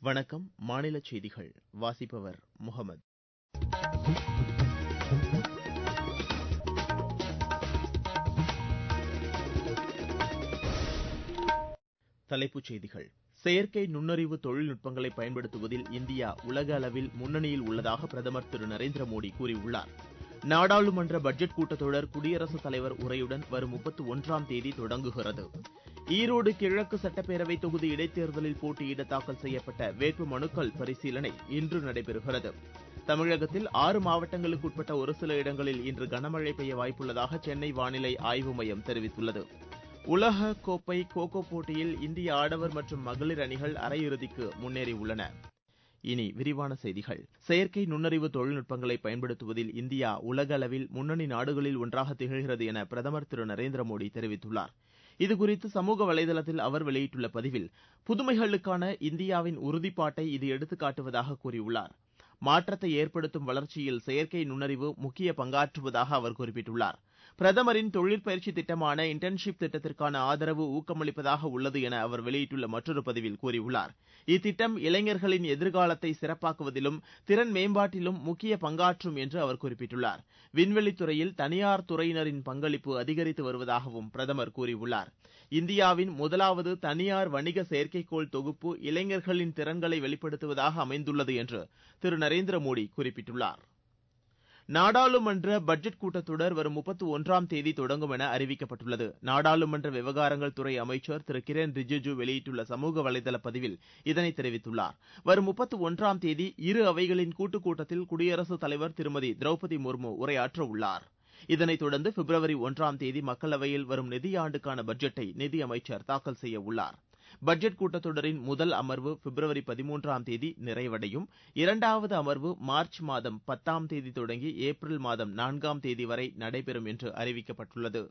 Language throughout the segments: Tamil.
வணக்கம் மாநிலச் செய்திகள் வாசிப்பவர் முகமது தலைப்புச் செய்திகள் செயற்கை நுண்ணறிவு தொழில்நுட்பங்களை பயன்படுத்துவதில் இந்தியா உலக அளவில் முன்னணியில் உள்ளதாக பிரதமர் திரு நரேந்திர மோடி கூறியுள்ளார் நாடாளுமன்ற பட்ஜெட் கூட்டத்தொடர் குடியரசுத் தலைவர் உரையுடன் வரும் முப்பத்து ஒன்றாம் தேதி தொடங்குகிறது ஈரோடு கிழக்கு சட்டப்பேரவை தொகுதி இடைத்தேர்தலில் போட்டியிட தாக்கல் செய்யப்பட்ட வேட்பு மனுக்கள் பரிசீலனை இன்று நடைபெறுகிறது தமிழகத்தில் ஆறு மாவட்டங்களுக்கு உட்பட்ட ஒரு சில இடங்களில் இன்று கனமழை பெய்ய வாய்ப்புள்ளதாக சென்னை வானிலை ஆய்வு மையம் தெரிவித்துள்ளது உலக கோப்பை கோ கோ போட்டியில் இந்திய ஆடவர் மற்றும் மகளிர் அணிகள் அரையிறுதிக்கு முன்னேறியுள்ளன இனி விரிவான செய்திகள் செயற்கை நுண்ணறிவு தொழில்நுட்பங்களை பயன்படுத்துவதில் இந்தியா உலக அளவில் முன்னணி நாடுகளில் ஒன்றாக திகழ்கிறது என பிரதமர் திரு நரேந்திர மோடி தெரிவித்துள்ளார் இதுகுறித்து சமூக வலைதளத்தில் அவர் வெளியிட்டுள்ள பதிவில் புதுமைகளுக்கான இந்தியாவின் உறுதிப்பாட்டை இது எடுத்துக்காட்டுவதாக கூறியுள்ளார் மாற்றத்தை ஏற்படுத்தும் வளர்ச்சியில் செயற்கை நுண்ணறிவு முக்கிய பங்காற்றுவதாக அவர் குறிப்பிட்டுள்ளார் பிரதமரின் தொழிற்பயிற்சி திட்டமான இன்டர்ன்ஷிப் திட்டத்திற்கான ஆதரவு ஊக்கமளிப்பதாக உள்ளது என அவர் வெளியிட்டுள்ள மற்றொரு பதிவில் கூறியுள்ளார் இத்திட்டம் இளைஞர்களின் எதிர்காலத்தை சிறப்பாக்குவதிலும் திறன் மேம்பாட்டிலும் முக்கிய பங்காற்றும் என்று அவர் குறிப்பிட்டுள்ளார் விண்வெளித் துறையில் தனியார் துறையினரின் பங்களிப்பு அதிகரித்து வருவதாகவும் பிரதமர் கூறியுள்ளார் இந்தியாவின் முதலாவது தனியார் வணிக செயற்கைக்கோள் தொகுப்பு இளைஞர்களின் திறன்களை வெளிப்படுத்துவதாக அமைந்துள்ளது என்று திரு நரேந்திர மோடி குறிப்பிட்டுள்ளார் நாடாளுமன்ற பட்ஜெட் கூட்டத்தொடர் வரும் முப்பத்து ஒன்றாம் தேதி தொடங்கும் என அறிவிக்கப்பட்டுள்ளது நாடாளுமன்ற விவகாரங்கள் துறை அமைச்சர் திரு கிரண் ரிஜிஜு வெளியிட்டுள்ள சமூக வலைதள பதிவில் இதனை தெரிவித்துள்ளார் வரும் முப்பத்து ஒன்றாம் தேதி இரு அவைகளின் கூட்டுக் கூட்டத்தில் குடியரசுத் தலைவர் திருமதி திரௌபதி முர்மு உரையாற்ற உள்ளார் இதனைத் தொடர்ந்து பிப்ரவரி ஒன்றாம் தேதி மக்களவையில் வரும் நிதியாண்டுக்கான பட்ஜெட்டை நிதியமைச்சர் தாக்கல் செய்ய உள்ளார் பட்ஜெட் கூட்டத்தொடரின் முதல் அமர்வு பிப்ரவரி பதிமூன்றாம் தேதி நிறைவடையும் இரண்டாவது அமர்வு மார்ச் மாதம் பத்தாம் தேதி தொடங்கி ஏப்ரல் மாதம் நான்காம் தேதி வரை நடைபெறும் என்று அறிவிக்கப்பட்டுள்ளது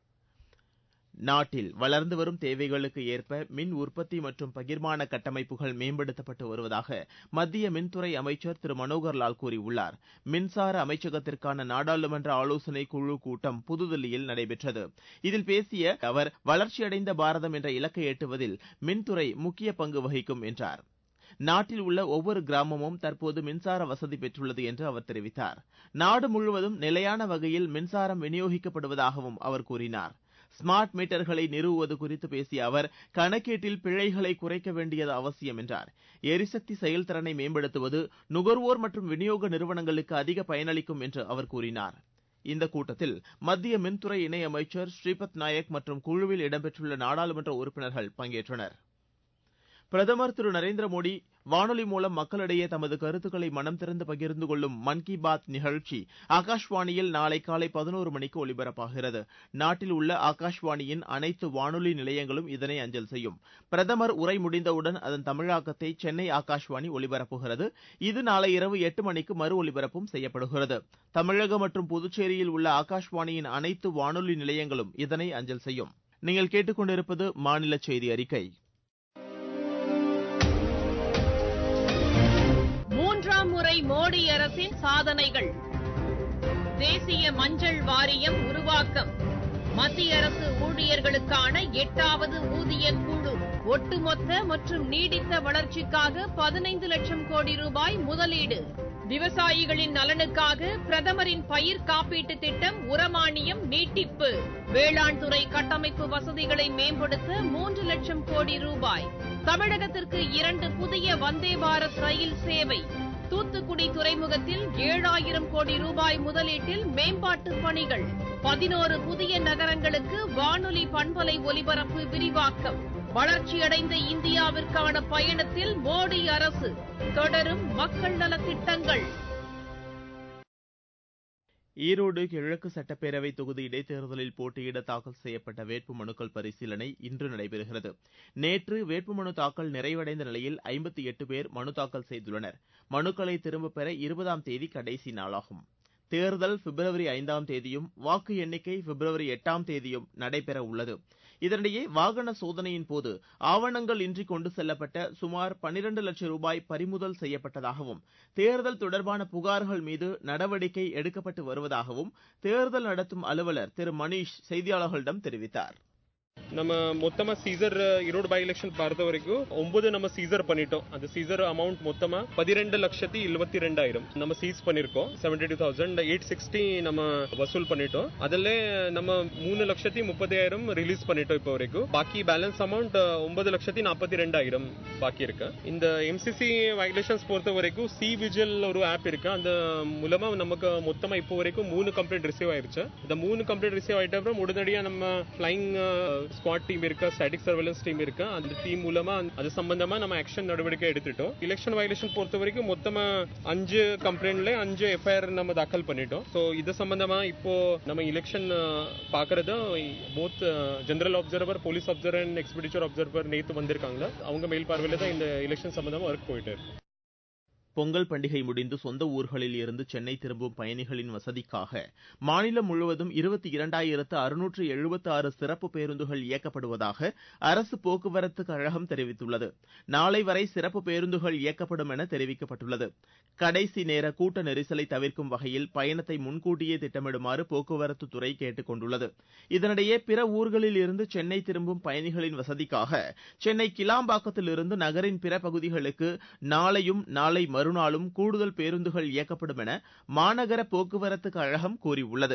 நாட்டில் வளர்ந்து வரும் தேவைகளுக்கு ஏற்ப மின் உற்பத்தி மற்றும் பகிர்மான கட்டமைப்புகள் மேம்படுத்தப்பட்டு வருவதாக மத்திய மின்துறை அமைச்சர் திரு மனோகர் லால் கூறியுள்ளார் மின்சார அமைச்சகத்திற்கான நாடாளுமன்ற ஆலோசனைக் குழு கூட்டம் புதுதில்லியில் நடைபெற்றது இதில் பேசிய அவர் வளர்ச்சியடைந்த பாரதம் என்ற இலக்கை எட்டுவதில் மின்துறை முக்கிய பங்கு வகிக்கும் என்றார் நாட்டில் உள்ள ஒவ்வொரு கிராமமும் தற்போது மின்சார வசதி பெற்றுள்ளது என்று அவர் தெரிவித்தார் நாடு முழுவதும் நிலையான வகையில் மின்சாரம் விநியோகிக்கப்படுவதாகவும் அவர் கூறினார் ஸ்மார்ட் மீட்டர்களை நிறுவுவது குறித்து பேசிய அவர் கணக்கீட்டில் பிழைகளை குறைக்க வேண்டியது அவசியம் என்றார் எரிசக்தி செயல்திறனை மேம்படுத்துவது நுகர்வோர் மற்றும் விநியோக நிறுவனங்களுக்கு அதிக பயனளிக்கும் என்று அவர் கூறினார் இந்த கூட்டத்தில் மத்திய மின்துறை இணையமைச்சர் ஸ்ரீபத் நாயக் மற்றும் குழுவில் இடம்பெற்றுள்ள நாடாளுமன்ற உறுப்பினர்கள் பங்கேற்றனர் பிரதமர் திரு நரேந்திர மோடி வானொலி மூலம் மக்களிடையே தமது கருத்துக்களை மனம் திறந்து பகிர்ந்து கொள்ளும் மன் கி பாத் நிகழ்ச்சி ஆகாஷ்வாணியில் நாளை காலை பதினோரு மணிக்கு ஒலிபரப்பாகிறது நாட்டில் உள்ள ஆகாஷ்வாணியின் அனைத்து வானொலி நிலையங்களும் இதனை அஞ்சல் செய்யும் பிரதமர் உரை முடிந்தவுடன் அதன் தமிழாக்கத்தை சென்னை ஆகாஷ்வாணி ஒலிபரப்புகிறது இது நாளை இரவு எட்டு மணிக்கு மறு ஒலிபரப்பும் செய்யப்படுகிறது தமிழகம் மற்றும் புதுச்சேரியில் உள்ள ஆகாஷ்வாணியின் அனைத்து வானொலி நிலையங்களும் இதனை அஞ்சல் செய்யும் நீங்கள் கேட்டுக்கொண்டிருப்பது மாநில செய்தி அறிக்கை மூன்றாம் முறை மோடி அரசின் சாதனைகள் தேசிய மஞ்சள் வாரியம் உருவாக்கம் மத்திய அரசு ஊழியர்களுக்கான எட்டாவது ஊதிய குழு ஒட்டுமொத்த மற்றும் நீடித்த வளர்ச்சிக்காக பதினைந்து லட்சம் கோடி ரூபாய் முதலீடு விவசாயிகளின் நலனுக்காக பிரதமரின் பயிர் காப்பீட்டு திட்டம் உரமானியம் நீட்டிப்பு வேளாண் துறை கட்டமைப்பு வசதிகளை மேம்படுத்த மூன்று லட்சம் கோடி ரூபாய் தமிழகத்திற்கு இரண்டு புதிய வந்தே பாரத் ரயில் சேவை தூத்துக்குடி துறைமுகத்தில் ஏழாயிரம் கோடி ரூபாய் முதலீட்டில் மேம்பாட்டு பணிகள் பதினோரு புதிய நகரங்களுக்கு வானொலி பண்பலை ஒலிபரப்பு விரிவாக்கம் வளர்ச்சியடைந்த இந்தியாவிற்கான பயணத்தில் மோடி அரசு தொடரும் மக்கள் நலத் திட்டங்கள் ஈரோடு கிழக்கு சட்டப்பேரவை தொகுதி இடைத்தேர்தலில் போட்டியிட தாக்கல் செய்யப்பட்ட வேட்பு மனுக்கள் பரிசீலனை இன்று நடைபெறுகிறது நேற்று வேட்புமனு தாக்கல் நிறைவடைந்த நிலையில் ஐம்பத்தி எட்டு பேர் மனு தாக்கல் செய்துள்ளனர் மனுக்களை திரும்பப் பெற இருபதாம் தேதி கடைசி நாளாகும் தேர்தல் பிப்ரவரி ஐந்தாம் தேதியும் வாக்கு எண்ணிக்கை பிப்ரவரி எட்டாம் தேதியும் நடைபெற உள்ளது இதனிடையே வாகன சோதனையின் போது ஆவணங்கள் இன்றி கொண்டு செல்லப்பட்ட சுமார் பன்னிரண்டு லட்சம் ரூபாய் பறிமுதல் செய்யப்பட்டதாகவும் தேர்தல் தொடர்பான புகார்கள் மீது நடவடிக்கை எடுக்கப்பட்டு வருவதாகவும் தேர்தல் நடத்தும் அலுவலர் திரு மணீஷ் செய்தியாளர்களிடம் தெரிவித்தார் நம்ம மொத்தமா சீசர் ஈரோடு பை எலெக்ஷன் பார்த்த வரைக்கும் ஒன்பது நம்ம சீசர் பண்ணிட்டோம் அந்த சீசர் அமௌண்ட் மொத்தமா பதிரெண்டு லட்சத்தி இருபத்தி ரெண்டாயிரம் நம்ம சீஸ் பண்ணிருக்கோம் seventy two thousand eight sixty நம்ம வசூல் பண்ணிட்டோம் அதுல நம்ம மூணு லட்சத்தி முப்பதாயிரம் ரிலீஸ் பண்ணிட்டோம் இப்போ வரைக்கும் பாக்கி பேலன்ஸ் அமௌண்ட் ஒன்பது லட்சத்தி நாற்பத்தி ரெண்டாயிரம் பாக்கி இருக்கு இந்த எம்சிசி வயலேஷன்ஸ் பொறுத்த வரைக்கும் சி விஜில் ஒரு ஆப் இருக்கு அந்த மூலமா நமக்கு மொத்தமா இப்போ வரைக்கும் மூணு கம்ப்ளைண்ட் ரிசீவ் ஆயிருச்சு இந்த மூணு கம்ப்ளைண்ட் ரிசீவ் ஆயிட்ட அப்புறம் உடனடியா நம்ம ஃபிளைங் ஸ்குவாட் டீம் இருக்கு ஸ்டாட்டிக் சர்வேலன்ஸ் டீம் இருக்கு அந்த டீம் மூலமா அது சம்பந்தமா நம்ம ஆக்ஷன் நடவடிக்கை எடுத்துட்டோம் எலெக்ஷன் வயலேஷன் பொறுத்த வரைக்கும் மொத்தமா அஞ்சு கம்ப்ளைண்ட்ல அஞ்சு எஃப்ஐஆர் நம்ம தாக்கல் பண்ணிட்டோம் ஸோ இது சம்பந்தமா இப்போ நம்ம எலெக்ஷன் பாக்குறது both general observer police observer and expenditure observer நேத்து வந்திருக்காங்க அவங்க மேல் பார்வையில தான் இந்த எலெக்ஷன் சம்பந்தமா ஒர்க் போயிட்டு இருக்கு பொங்கல் பண்டிகை முடிந்து சொந்த ஊர்களில் இருந்து சென்னை திரும்பும் பயணிகளின் வசதிக்காக மாநிலம் முழுவதும் இருபத்தி இரண்டாயிரத்து அறுநூற்று எழுபத்தி ஆறு சிறப்பு பேருந்துகள் இயக்கப்படுவதாக அரசு போக்குவரத்து கழகம் தெரிவித்துள்ளது நாளை வரை சிறப்பு பேருந்துகள் இயக்கப்படும் என தெரிவிக்கப்பட்டுள்ளது கடைசி நேர கூட்ட நெரிசலை தவிர்க்கும் வகையில் பயணத்தை முன்கூட்டியே திட்டமிடுமாறு போக்குவரத்து துறை கேட்டுக் கொண்டுள்ளது இதனிடையே பிற ஊர்களில் இருந்து சென்னை திரும்பும் பயணிகளின் வசதிக்காக சென்னை கிளாம்பாக்கத்திலிருந்து நகரின் பிற பகுதிகளுக்கு நாளையும் நாளை மறுநாளும் கூடுதல் பேருந்துகள் இயக்கப்படும் என மாநகர போக்குவரத்து கழகம் கூறியுள்ளது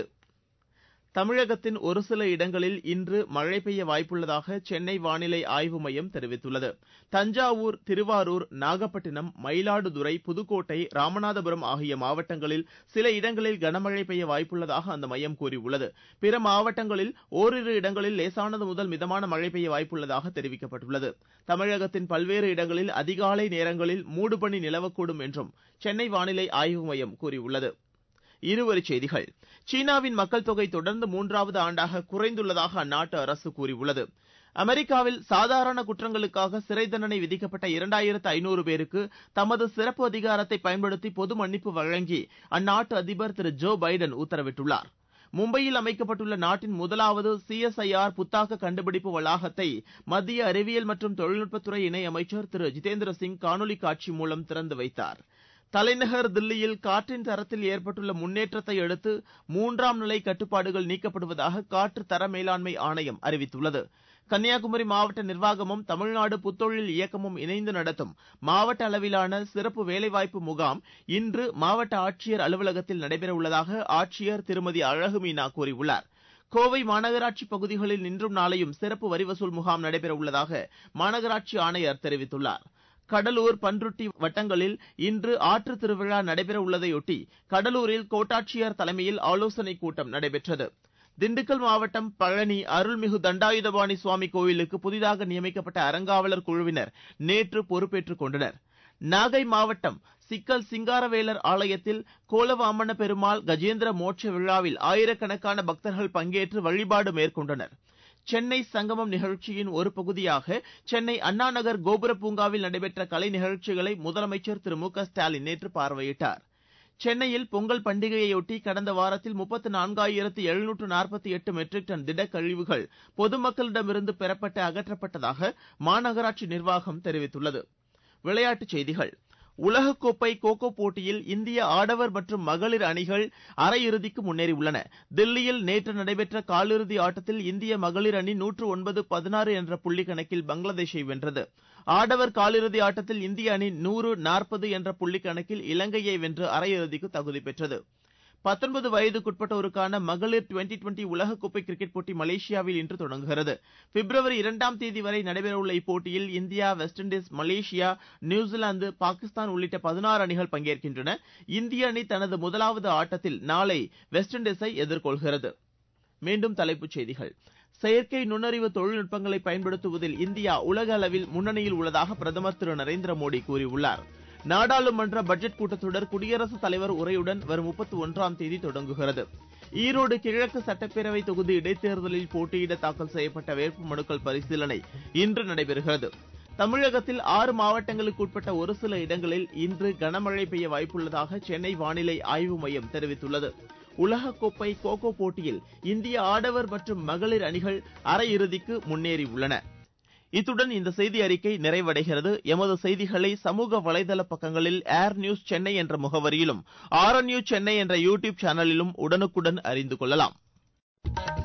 தமிழகத்தின் ஒரு சில இடங்களில் இன்று மழை பெய்ய வாய்ப்புள்ளதாக சென்னை வானிலை ஆய்வு மையம் தெரிவித்துள்ளது தஞ்சாவூர் திருவாரூர் நாகப்பட்டினம் மயிலாடுதுறை புதுக்கோட்டை ராமநாதபுரம் ஆகிய மாவட்டங்களில் சில இடங்களில் கனமழை பெய்ய வாய்ப்புள்ளதாக அந்த மையம் கூறியுள்ளது பிற மாவட்டங்களில் ஓரிரு இடங்களில் லேசானது முதல் மிதமான மழை பெய்ய வாய்ப்புள்ளதாக தெரிவிக்கப்பட்டுள்ளது தமிழகத்தின் பல்வேறு இடங்களில் அதிகாலை நேரங்களில் மூடுபனி நிலவக்கூடும் என்றும் சென்னை வானிலை ஆய்வு மையம் கூறியுள்ளது இருவரிச் செய்திகள் சீனாவின் மக்கள் தொகை தொடர்ந்து மூன்றாவது ஆண்டாக குறைந்துள்ளதாக அந்நாட்டு அரசு கூறியுள்ளது அமெரிக்காவில் சாதாரண குற்றங்களுக்காக சிறை தண்டனை விதிக்கப்பட்ட இரண்டாயிரத்து ஐநூறு பேருக்கு தமது சிறப்பு அதிகாரத்தை பயன்படுத்தி பொது மன்னிப்பு வழங்கி அந்நாட்டு அதிபர் திரு ஜோ பைடன் உத்தரவிட்டுள்ளார் மும்பையில் அமைக்கப்பட்டுள்ள நாட்டின் முதலாவது சிஎஸ்ஐஆர் புத்தாக்க கண்டுபிடிப்பு வளாகத்தை மத்திய அறிவியல் மற்றும் தொழில்நுட்பத்துறை இணை அமைச்சர் திரு ஜிதேந்திர சிங் காணொலி காட்சி மூலம் திறந்து வைத்தார் தலைநகர் தில்லியில் காற்றின் தரத்தில் ஏற்பட்டுள்ள முன்னேற்றத்தை அடுத்து மூன்றாம் நிலை கட்டுப்பாடுகள் நீக்கப்படுவதாக காற்று தர மேலாண்மை ஆணையம் அறிவித்துள்ளது கன்னியாகுமரி மாவட்ட நிர்வாகமும் தமிழ்நாடு புத்தொழில் இயக்கமும் இணைந்து நடத்தும் மாவட்ட அளவிலான சிறப்பு வேலைவாய்ப்பு முகாம் இன்று மாவட்ட ஆட்சியர் அலுவலகத்தில் நடைபெறவுள்ளதாக ஆட்சியர் திருமதி அழகு மீனா கூறியுள்ளார் கோவை மாநகராட்சி பகுதிகளில் இன்றும் நாளையும் சிறப்பு வரி வசூல் முகாம் நடைபெறவுள்ளதாக மாநகராட்சி ஆணையர் தெரிவித்துள்ளார் கடலூர் பன்ருட்டி வட்டங்களில் இன்று ஆற்று திருவிழா நடைபெற உள்ளதையொட்டி கடலூரில் கோட்டாட்சியர் தலைமையில் ஆலோசனைக் கூட்டம் நடைபெற்றது திண்டுக்கல் மாவட்டம் பழனி அருள்மிகு தண்டாயுதபாணி சுவாமி கோயிலுக்கு புதிதாக நியமிக்கப்பட்ட அறங்காவலர் குழுவினர் நேற்று பொறுப்பேற்றுக் கொண்டனர் நாகை மாவட்டம் சிக்கல் சிங்காரவேலர் ஆலயத்தில் கோலவாமன பெருமாள் கஜேந்திர மோட்ச விழாவில் ஆயிரக்கணக்கான பக்தர்கள் பங்கேற்று வழிபாடு மேற்கொண்டனர் சென்னை சங்கமம் நிகழ்ச்சியின் ஒரு பகுதியாக சென்னை அண்ணா நகர் கோபுர பூங்காவில் நடைபெற்ற கலை நிகழ்ச்சிகளை முதலமைச்சர் திரு மு க ஸ்டாலின் நேற்று பார்வையிட்டார் சென்னையில் பொங்கல் பண்டிகையையொட்டி கடந்த வாரத்தில் முப்பத்து நான்காயிரத்து எழுநூற்று நாற்பத்தி எட்டு மெட்ரிக் டன் திடக்கழிவுகள் பொதுமக்களிடமிருந்து பெறப்பட்டு அகற்றப்பட்டதாக மாநகராட்சி நிர்வாகம் தெரிவித்துள்ளது விளையாட்டுச் செய்திகள் உலகக்கோப்பை கோகோ போட்டியில் இந்திய ஆடவர் மற்றும் மகளிர் அணிகள் அரையிறுதிக்கு முன்னேறியுள்ளன தில்லியில் நேற்று நடைபெற்ற காலிறுதி ஆட்டத்தில் இந்திய மகளிர் அணி நூற்று ஒன்பது பதினாறு என்ற புள்ளி கணக்கில் பங்களாதேஷை வென்றது ஆடவர் காலிறுதி ஆட்டத்தில் இந்திய அணி நூறு நாற்பது என்ற புள்ளி கணக்கில் இலங்கையை வென்று அரையிறுதிக்கு தகுதி பெற்றது பத்தொன்பது வயதுக்குட்பட்டோருக்கான மகளிர் டுவெண்டி டுவெண்டி உலகக்கோப்பை கிரிக்கெட் போட்டி மலேசியாவில் இன்று தொடங்குகிறது பிப்ரவரி இரண்டாம் தேதி வரை நடைபெறவுள்ள இப்போட்டியில் India West Indies Malaysia New Zealand Pakistan உள்ளிட்ட பதினாறு அணிகள் பங்கேற்கின்றன இந்திய அணி தனது முதலாவது ஆட்டத்தில் நாளை வெஸ்ட் இண்டீஸை எதிர்கொள்கிறது மீண்டும் தலைப்புச் செய்திகள் செயற்கை நுண்ணறிவு தொழில்நுட்பங்களை பயன்படுத்துவதில் இந்தியா உலக அளவில் முன்னணியில் உள்ளதாக பிரதமர் திரு நரேந்திர மோடி கூறியுள்ளார் நாடாளுமன்ற பட்ஜெட் கூட்டத்தொடர் குடியரசுத் தலைவர் உரையுடன் வரும் முப்பத்தி ஒன்றாம் தேதி தொடங்குகிறது ஈரோடு கிழக்கு சட்டப்பேரவை தொகுதி இடைத்தேர்தலில் போட்டியிட தாக்கல் செய்யப்பட்ட வேட்புமனுக்கள் பரிசீலனை இன்று நடைபெறுகிறது தமிழகத்தில் ஆறு மாவட்டங்களுக்கு உட்பட்ட ஒரு சில இடங்களில் இன்று கனமழை பெய்ய வாய்ப்புள்ளதாக சென்னை வானிலை ஆய்வு மையம் தெரிவித்துள்ளது உலகக்கோப்பை கோகோ போட்டியில் இந்திய ஆடவர் மற்றும் மகளிர் அணிகள் அரையிறுதிக்கு முன்னேறியுள்ளன இத்துடன் இந்த செய்தி அறிக்கை நிறைவடைகிறது எமது செய்திகளை சமூக வலைதள பக்கங்களில் ஏர் நியூஸ் சென்னை என்ற முகவரியிலும் ஆர் நியூஸ் சென்னை என்ற யூடியூப் சேனலிலும் உடனுக்குடன் அறிந்து கொள்ளலாம்